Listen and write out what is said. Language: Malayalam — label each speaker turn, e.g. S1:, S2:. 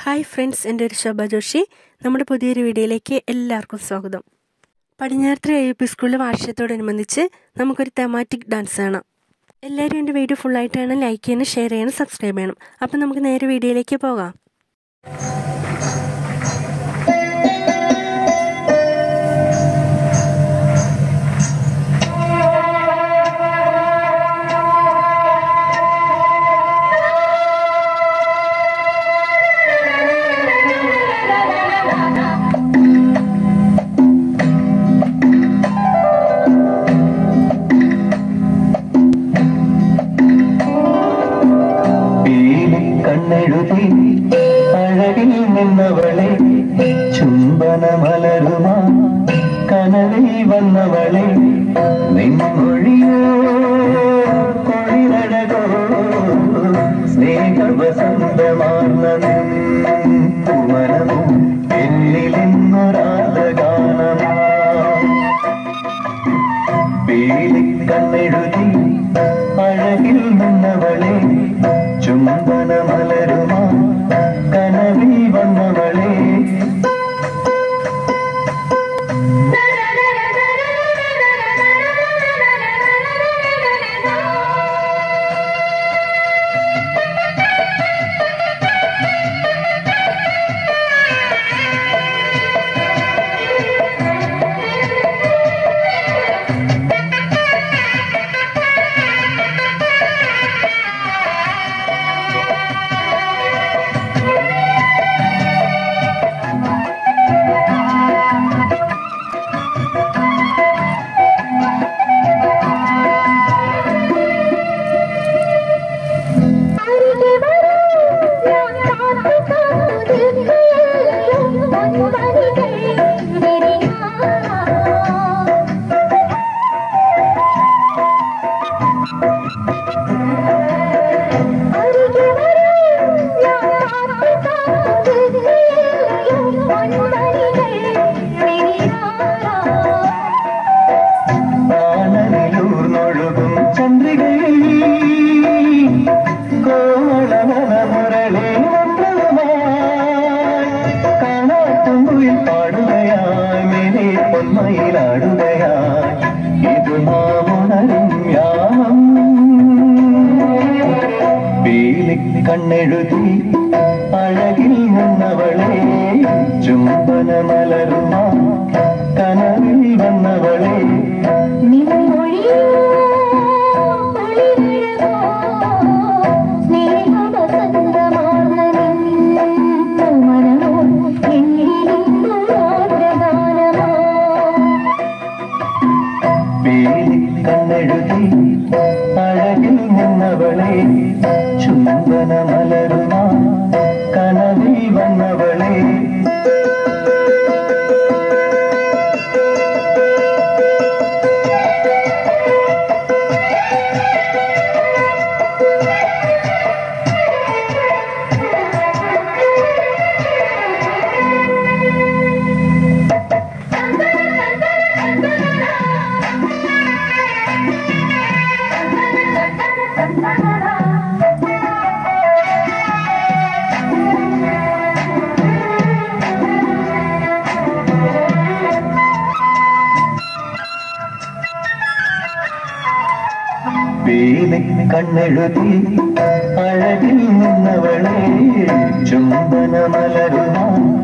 S1: ഹായ് ഫ്രണ്ട്സ് എൻ്റെ ഒരു ശോഭ ജോഷി നമ്മുടെ പുതിയൊരു വീഡിയോയിലേക്ക് എല്ലാവർക്കും സ്വാഗതം പടിഞ്ഞാറത്തറ ഐ പി സ്കൂളിലെ വാർഷികത്തോടനുബന്ധിച്ച് നമുക്കൊരു തെമാറ്റിക് ഡാൻസ് കാണാം എല്ലാവരും എൻ്റെ വീഡിയോ ഫുള്ളായിട്ട് കാണാൻ ലൈക്ക് ചെയ്യണം ഷെയർ ചെയ്യണം സബ്സ്ക്രൈബ് ചെയ്യണം അപ്പം നമുക്ക് നേരെ വീഡിയോയിലേക്ക് പോകാം
S2: കണ്ണെഴുതി അഴകിൽ നിന്നവളെ ചുംബന മലരുമാ കനവിൽ വന്നവളെ നിൻമൊഴിയോ കൊഴിലഴകോ സ്നേഹവസന്തമാർന്ന കുമരമോ എന്നിലിന്നൊരാഗാനമാ പീലി കണ്ണെഴുതി അഴകിൽ നിന്നവളെ ചുംബന മലരുമാ കനവിൽ വന്നവളെ ആനയിലൂർന്നൊഴുകും ചന്ദ്രികയിൽ കോളമനമുരളി മന്ത്രവുമായി കാണാത്തുമ്പിൽ പാടുകയായി മേലെ പൊന്മയിലാടുകയായി ഇത് നാമുണരും യാമം പീലി കണ്ണെഴുതി അഴകിൽ നിന്നവളെ ചുംബന മലരുമാ കനവിൽ വന്നവളെ പീലി കണ്ണെഴുതി അഴകിൽ നിന്നവളെ ചുംബന മലരുമാ കനവിൽ വന്നവളെ പീലി കണ്ണെഴുതി അഴകിൽ നിന്നവളെ ചുംബന മലരുമാ